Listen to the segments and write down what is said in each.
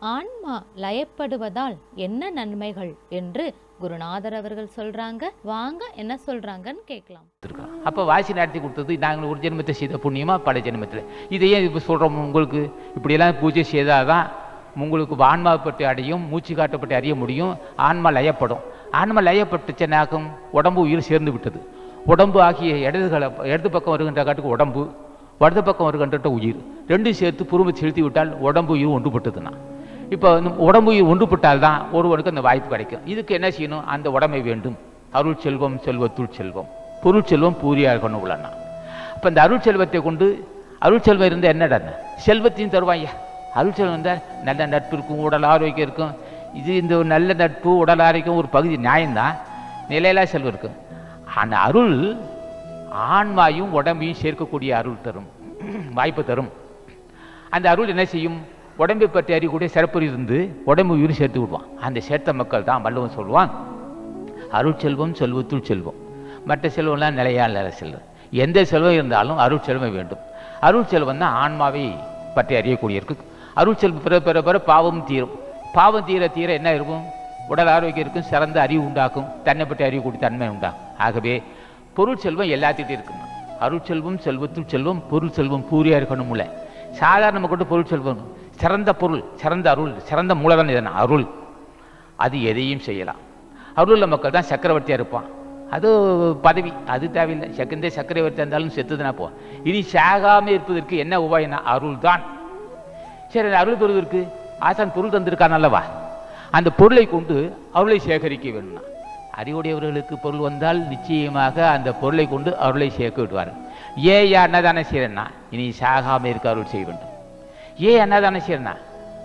ஆன்மா லயப்படுவதால் என்ன நன்மைகள் என்று குருநாதர் அவர்கள் சொல்றாங்க வாங்க என்ன சொல்றாங்கன்னு கேட்கலாம் கொடுத்துருக்கான் அப்போ வாசி நடத்தி கொடுத்தது நாங்கள் ஒரு ஜென்மத்தை செய்த புண்ணியமா பல ஜென்மத்தில் இதையே இப்போ சொல்கிறோம் உங்களுக்கு இப்படியெல்லாம் பூஜை செய்தால் தான் உங்களுக்கு ஆன்மாவை பற்றி அடையும் மூச்சு காட்டப்பட்டு அறிய முடியும் ஆன்மா லயப்படும் ஆன்மா லயப்பட்டுச்சுனாக்கும் உடம்பு உயிர் சேர்ந்து விட்டது உடம்பு ஆகிய இடதுகளை இடது பக்கம் வருகின்ற காட்டுக்கு உடம்பு வலது பக்கம் வருகின்ற உயிர் ரெண்டும் சேர்த்து புருமை செலுத்தி விட்டால் உடம்பு உயிர் ஒன்றுபட்டதுன்னா இப்போ இந்த உடம்பு உயிர் ஒன்றுபட்டால் தான் ஒருவனுக்கு அந்த வாய்ப்பு கிடைக்கும் இதுக்கு என்ன செய்யணும் அந்த உடமை வேண்டும் அருள் செல்வம் செல்வத்துள் செல்வம் பொருள் செல்வம் பூரியாக இருக்கணும் உள்ளண்ணா அப்போ இந்த அருள் செல்வத்தை கொண்டு அருள் செல்வம் இருந்தால் என்னடா செல்வத்தையும் தருவாங்க அருள் செல்வம் இருந்தால் நல்ல நட்பு இருக்கும் உடல் ஆரோக்கியம் இருக்கும் இது இந்த ஒரு நல்ல நட்பு உடல் ஆரோக்கியம் ஒரு பகுதி நியாயம்தான் நிலையிலா செல்வம் இருக்கும் அந்த அருள் ஆன்மாயும் உடம்பையும் சேர்க்கக்கூடிய அருள் தரும் வாய்ப்பு தரும் அந்த அருள் என்ன செய்யும் உடம்பை பற்றி அறியக்கூடிய சிறப்பு இருந்து உடம்பு உயிர் சேர்த்து விடுவான் அந்த சேர்த்த மக்கள் தான் வள்ளுவன் சொல்லுவான் அருள் செல்வம் செல்வத்துள் செல்வம் மற்ற செல்வம்லாம் நிலையான செல்வம் எந்த செல்வம் இருந்தாலும் அருள் செல்வம் வேண்டும் அருள் செல்வம் தான் ஆன்மாவை பற்றி அறியக்கூடிய இருக்கு அருள் செல்வம் பிற பிற பிற பாவம் தீரும் பாவம் தீர தீர என்ன இருக்கும் உடல் ஆரோக்கியம் இருக்கும் சிறந்த அறிவு உண்டாக்கும் தன்னை பற்றி அறியக்கூடிய தன்மை உண்டாகும் ஆகவே பொருள் செல்வம் எல்லாத்திட்டும் இருக்கணும் அருள் செல்வம் செல்வத்துள் செல்வம் பொருள் செல்வம் பூரியா இருக்கணும்ல சாதாரண கொண்டு பொருள் செல்வம் சிறந்த பொருள் சிறந்த அருள் சிறந்த மூலதனம் இதன அருள் அது எதையும் செய்யலாம் அருளுள்ள மக்கள் தான் சக்கரவர்த்தியாக இருப்பான் அது பதவி அது தேவையில்லை செகந்தே சக்கரவர்த்தியாக இருந்தாலும் செத்துதுனா போ இனி சாகாமல் இருப்பதற்கு என்ன உபாயம்னா அருள் தான் சரி அந்த அருள் பெறுவதற்கு ஆசான் பொருள் தந்திருக்கான் அல்லவா அந்த பொருளை கொண்டு அருளை சேகரிக்க வேணும்னா அறிவுடையவர்களுக்கு பொருள் வந்தால் நிச்சயமாக அந்த பொருளை கொண்டு அருளை சேர்க்க விடுவார்கள் ஏன் ஏன் அன்னதானம் செய்யறேன்னா இனி சாகாமல் இருக்க அருள் செய்ய வேண்டும் ஏன் அன்னதானம் செய்யறேன்னா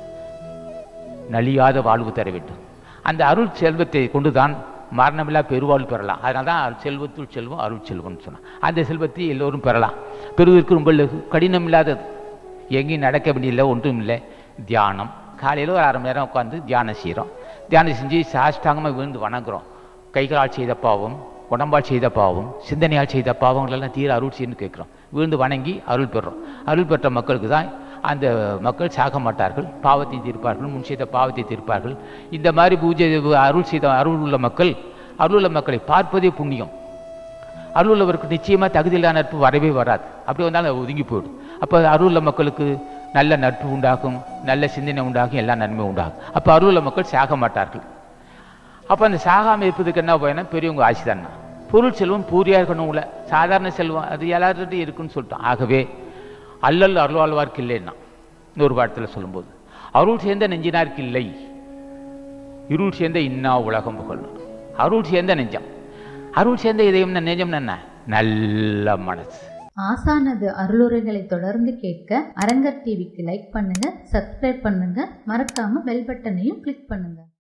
நலியாத வாழ்வு தர வேண்டும் அந்த அருள் செல்வத்தை கொண்டுதான் மரணமில்லா பெருவாழ்வு பெறலாம் அதனால தான் அருள் செல்வத்துள் செல்வம் அருள் செல்வம்னு சொன்னான் அந்த செல்வத்தை எல்லோரும் பெறலாம் பெறுவதற்கு ரொம்ப லகு- கடினம் இல்லாதது எங்கேயும் நடக்க வேண்டியதில்லை ஒன்றும் இல்லை தியானம் காலையில் ஒரு அரை மணி நேரம் உட்காந்து தியானம் செய்கிறோம் தியானம் செஞ்சு சாஷ்டாங்கமாக விழுந்து வணங்குறோம் கைகளால் செய்த பாவம் உடம்பால் செய்த பாவம் சிந்தனையால் செய்த பாவங்களெல்லாம் தீர அருள் செய்யணும்னு கேட்குறோம் விழுந்து வணங்கி அருள் பெறுறோம் அருள் பெற்ற மக்களுக்கு தான் அந்த மக்கள் சாக மாட்டார்கள் பாவத்தை தீர்ப்பார்கள் முன் செய்த பாவத்தை தீர்ப்பார்கள் இந்த மாதிரி பூஜை அருள் செய்த அருள் உள்ள மக்கள் அருள் உள்ள மக்களை பார்ப்பதே புண்ணியம் அருள் உள்ளவருக்கு நிச்சயமாக தகுதியில்லாத நட்பு வரவே வராது அப்படி வந்தாலும் அது ஒதுங்கி போயிடும் அப்போ அருள் உள்ள மக்களுக்கு நல்ல நட்பு உண்டாகும் நல்ல சிந்தனை உண்டாகும் எல்லா நன்மை உண்டாகும் அப்போ அருள் உள்ள மக்கள் சாக மாட்டார்கள் அப்போ அந்த சாகாமல் இருப்பதுக்கு என்ன பயணம் பெரியவங்க ஆட்சி தானே பொருள் செல்வம் பூரியாக இருக்கணும் உள்ள சாதாரண செல்வம் அது எல்லார்கிட்டையும் இருக்குன்னு சொல்லிட்டோம் ஆகவே அல்லல் அருள்வாழ்வார்க்கு இல்லைன்னா இன்னொரு பாடத்தில் சொல்லும்போது அருள் சேர்ந்த நெஞ்சினார்க்கு இல்லை இருள் சேர்ந்த இன்னா உலகம் புகழணும் அருள் சேர்ந்த நெஞ்சம் அருள் சேர்ந்த இதயம் நெஞ்சம் என்ன நல்ல மனசு ஆசானது அருளுரைகளை தொடர்ந்து கேட்க அரங்கர் டிவிக்கு லைக் பண்ணுங்க சப்ஸ்கிரைப் பண்ணுங்க மறக்காம பெல் பட்டனையும் கிளிக் பண்ணுங்க